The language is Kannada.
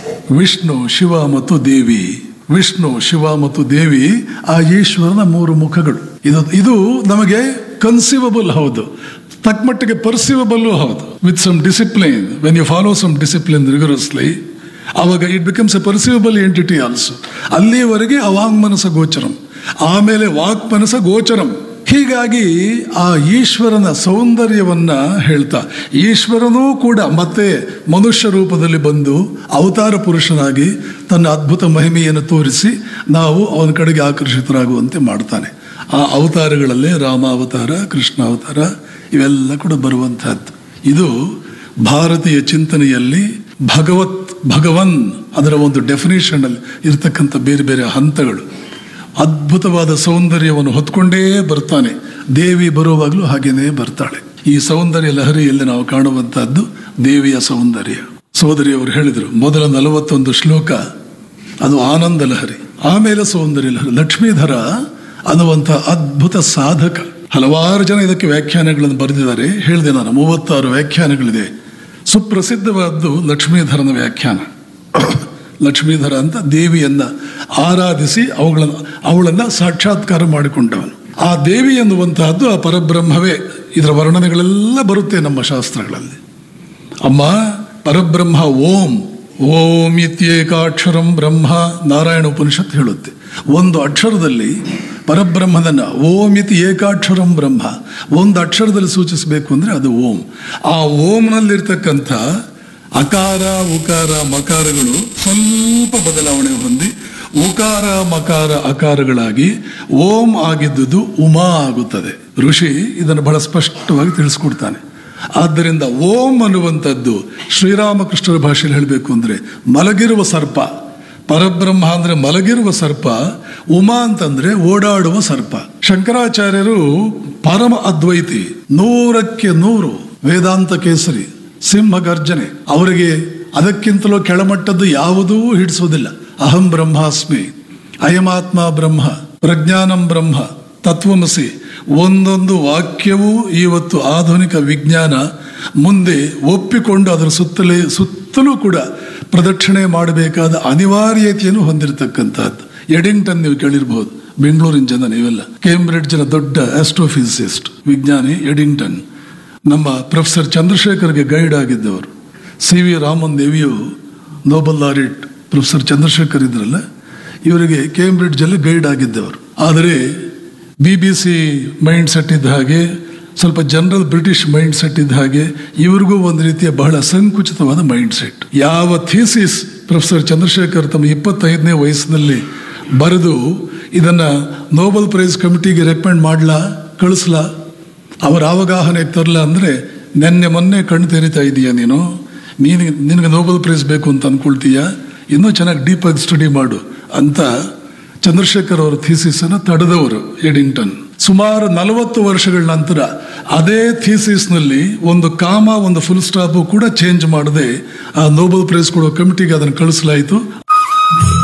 ವಿಷ್ಣು ಶಿವ ಮತ್ತು ದೇವಿ ವಿಷ್ಣು ಶಿವ ಮತ್ತು ದೇವಿ ಆ ಈಶ್ವರನ ಮೂರು ಮುಖಗಳು ಇದು ಇದು ನಮಗೆ ಕನ್ಸಿವಬಲ್ ಹೌದು ತಕ್ಕಮಟ್ಟಿಗೆ ಪರ್ಸಿವಬಲ್ ಹೌದು with some discipline when you follow some discipline rigorously ಅವಾಗ it becomes a perceivable entity also ಅಲ್ಲಿಯವರೆಗೆ ಅವಾಂಗ್ಮನಸ ಗೋಚರಂ ಆಮೇಲೆ ವಾಕ್ಮನಸ ಗೋಚರಂ ಹೀಗಾಗಿ ಆ ಈಶ್ವರನ ಸೌಂದರ್ಯವನ್ನ ಹೇಳ್ತಾ ಈಶ್ವರನೂ ಕೂಡ ಮತ್ತೆ ಮನುಷ್ಯ ರೂಪದಲ್ಲಿ ಬಂದು ಅವತಾರ ಪುರುಷನಾಗಿ ತನ್ನ ಅದ್ಭುತ ಮಹಿಮೆಯನ್ನು ತೋರಿಸಿ ನಾವು ಅವನ ಕಡೆಗೆ ಆಕರ್ಷಿತರಾಗುವಂತೆ ಮಾಡ್ತಾನೆ ಆ ಅವತಾರಗಳಲ್ಲೇ ರಾಮಾವತಾರ ಕೃಷ್ಣಾವತಾರ ಇವೆಲ್ಲ ಕೂಡ ಬರುವಂತಹದ್ದು ಇದು ಭಾರತೀಯ ಚಿಂತನೆಯಲ್ಲಿ ಭಗವತ್ ಭಗವನ್ ಅದರ ಒಂದು ಡೆಫಿನೇಷನ್ ಅಲ್ಲಿ ಇರತಕ್ಕಂಥ ಬೇರೆ ಬೇರೆ ಹಂತಗಳು ಅದ್ಭುತವಾದ ಸೌಂದರ್ಯವನ್ನು ಹೊತ್ಕೊಂಡೇ ಬರ್ತಾನೆ ದೇವಿ ಬರುವಾಗಲೂ ಹಾಗೇನೇ ಬರ್ತಾಳೆ ಈ ಸೌಂದರ್ಯ ಲಹರಿಯಲ್ಲಿ ನಾವು ಕಾಣುವಂತಹದ್ದು ದೇವಿಯ ಸೌಂದರ್ಯ ಸೋದರಿಯವರು ಹೇಳಿದರು ಮೊದಲ ನಲವತ್ತೊಂದು ಶ್ಲೋಕ ಅದು ಆನಂದ ಲಹರಿ ಆಮೇಲೆ ಸೌಂದರ್ಯ ಲಹರಿ ಲಕ್ಷ್ಮೀಧರ ಅನ್ನುವಂಥ ಅದ್ಭುತ ಸಾಧಕ ಹಲವಾರು ಜನ ಇದಕ್ಕೆ ವ್ಯಾಖ್ಯಾನಗಳನ್ನು ಬರೆದಿದ್ದಾರೆ ಹೇಳಿದೆ ನಾನು ಮೂವತ್ತಾರು ವ್ಯಾಖ್ಯಾನಗಳಿದೆ ಸುಪ್ರಸಿದ್ಧವಾದ್ದು ಲಕ್ಷ್ಮೀಧರನ ವ್ಯಾಖ್ಯಾನ ಲಕ್ಷ್ಮೀಧರ ಅಂತ ದೇವಿಯನ್ನ ಆರಾಧಿಸಿ ಅವುಗಳನ್ನ ಅವಳನ್ನ ಸಾಕ್ಷಾತ್ಕಾರ ಮಾಡಿಕೊಂಡವನು ಆ ದೇವಿ ಎನ್ನುವಂತಹದ್ದು ಆ ಪರಬ್ರಹ್ಮವೇ ಇದರ ವರ್ಣನೆಗಳೆಲ್ಲ ಬರುತ್ತೆ ನಮ್ಮ ಶಾಸ್ತ್ರಗಳಲ್ಲಿ ಅಮ್ಮ ಪರಬ್ರಹ್ಮ ಓಂ ಓಂ ಇತ್ಯೇಕಾಕ್ಷರಂ ಬ್ರಹ್ಮ ನಾರಾಯಣ ಉಪನಿಷತ್ ಹೇಳುತ್ತೆ ಒಂದು ಅಕ್ಷರದಲ್ಲಿ ಪರಬ್ರಹ್ಮದನ್ನ ಓಂ ಇತಿ ಏಕಾಕ್ಷರಂ ಬ್ರಹ್ಮ ಒಂದು ಅಕ್ಷರದಲ್ಲಿ ಸೂಚಿಸಬೇಕು ಅಂದ್ರೆ ಅದು ಓಂ ಆ ಓಂನಲ್ಲಿರ್ತಕ್ಕಂಥ ಅಕಾರ ಉಕಾರ ಮಕಾರಗಳು ಸ್ವಲ್ಪ ಬದಲಾವಣೆ ಹೊಂದಿ ಉಕಾರ ಮಕಾರ ಅಕಾರಗಳಾಗಿ ಓಂ ಆಗಿದ್ದುದು ಉಮಾ ಆಗುತ್ತದೆ ಋಷಿ ಇದನ್ನು ಬಹಳ ಸ್ಪಷ್ಟವಾಗಿ ತಿಳಿಸ್ಕೊಡ್ತಾನೆ ಆದ್ದರಿಂದ ಓಂ ಅನ್ನುವಂಥದ್ದು ಶ್ರೀರಾಮಕೃಷ್ಣರ ಭಾಷೆಯಲ್ಲಿ ಹೇಳಬೇಕು ಅಂದ್ರೆ ಮಲಗಿರುವ ಸರ್ಪ ಪರಬ್ರಹ್ಮ ಅಂದ್ರೆ ಮಲಗಿರುವ ಸರ್ಪ ಉಮಾ ಅಂತಂದ್ರೆ ಓಡಾಡುವ ಸರ್ಪ ಶಂಕರಾಚಾರ್ಯರು ಪರಮ ಅದ್ವೈತಿ ನೂರಕ್ಕೆ ನೂರು ವೇದಾಂತ ಕೇಸರಿ ಸಿಂಹ ಗರ್ಜನೆ ಅವರಿಗೆ ಅದಕ್ಕಿಂತಲೂ ಕೆಳಮಟ್ಟದ್ದು ಯಾವುದೂ ಹಿಡಿಸೋದಿಲ್ಲ ಅಹಂ ಬ್ರಹ್ಮಾಸ್ಮಿ ಅಯಮಾತ್ಮ ಬ್ರಹ್ಮ ಪ್ರಜ್ಞಾನಂ ಬ್ರಹ್ಮ ತತ್ವಮಸಿ ಒಂದೊಂದು ವಾಕ್ಯವೂ ಇವತ್ತು ಆಧುನಿಕ ವಿಜ್ಞಾನ ಮುಂದೆ ಒಪ್ಪಿಕೊಂಡು ಅದರ ಸುತ್ತಲೇ ಸುತ್ತಲೂ ಕೂಡ ಪ್ರದಕ್ಷಿಣೆ ಮಾಡಬೇಕಾದ ಅನಿವಾರ್ಯತೆಯನ್ನು ಹೊಂದಿರತಕ್ಕಂಥದ್ದು ಎಡಿಂಗ್ಟನ್ ನೀವು ಕೇಳಿರ್ಬೋದು ಬೆಂಗಳೂರಿನ ಜನ ನೀವೆಲ್ಲ ಕೇಂಬ್ರಿಡ್ಜ್ನ ದೊಡ್ಡ ಆಸ್ಟ್ರೋಫಿಸಿಸ್ಟ್ ವಿಜ್ಞಾನಿ ಎಡಿಂಗ್ಟನ್ ನಮ್ಮ ಪ್ರೊಫೆಸರ್ ಚಂದ್ರಶೇಖರ್ಗೆ ಗೈಡ್ ಆಗಿದ್ದವರು ಸಿ ವಿ ರಾಮನ್ ದೇವಿಯು ನೋಬಲ್ ಲಾರಿಟ್ ಪ್ರೊಫೆಸರ್ ಚಂದ್ರಶೇಖರ್ ಇದ್ರಲ್ಲ ಇವರಿಗೆ ಕೇಂಬ್ರಿಡ್ಜಲ್ಲಿ ಗೈಡ್ ಆಗಿದ್ದವರು ಆದರೆ B B C mind set ಇದ್ದ ಹಾಗೆ ಸ್ವಲ್ಪ ಜನರಲ್ ಬ್ರಿಟಿಷ್ ಮೈಂಡ್ ಸೆಟ್ ಇದ್ದ ಹಾಗೆ ಇವ್ರಿಗೂ ಒಂದು ರೀತಿಯ ಬಹಳ ಸಂಕುಚಿತವಾದ ಮೈಂಡ್ ಸೆಟ್ ಯಾವ ಥೀಸಿಸ್ ಪ್ರೊಫೆಸರ್ ಚಂದ್ರಶೇಖರ್ ತಮ್ಮ ಇಪ್ಪತ್ತೈದನೇ ವಯಸ್ಸಿನಲ್ಲಿ ಬರೆದು ಇದನ್ನ ನೋಬೆಲ್ ಪ್ರೈಸ್ ಕಮಿಟಿಗೆ ರೆಕಮೆಂಡ್ ಮಾಡ್ಲಾ ಕಳಿಸ್ಲಾ ಅವರ ಅವಗಾಹನೆ ತರಲ ಅಂದ್ರೆ ನೆನ್ನೆ ಮೊನ್ನೆ ಕಣ್ಣು ತೆರಿತಾ ಇದೀಯ ನೀನು ನೀನು ನಿನಗೆ ನೋಬೆಲ್ ಪ್ರೈಸ್ ಬೇಕು ಅಂತ ಅನ್ಕೊಳ್ತೀಯ ಇನ್ನೂ ಚೆನ್ನಾಗಿ ಡೀಪಾಗಿ ಸ್ಟಡಿ ಮಾಡು ಅಂತ ಚಂದ್ರಶೇಖರ್ ಅವರ ಥೀಸಿಸ್ ಅನ್ನು ತಡೆದವರು ಎಡಿಂಗ್ಟನ್ ಸುಮಾರು ನಲವತ್ತು ವರ್ಷಗಳ ನಂತರ ಅದೇ ಥೀಸಿಸ್ ನಲ್ಲಿ ಒಂದು ಕಾಮ ಒಂದು ಫುಲ್ ಸ್ಟಾಪ್ ಕೂಡ ಚೇಂಜ್ ಮಾಡದೆ ಆ ನೋಬೆಲ್ ಪ್ರೈಸ್ ಕೊಡೋ ಕಮಿಟಿಗೆ ಅದನ್ನು ಕಳಿಸಲಾಯಿತು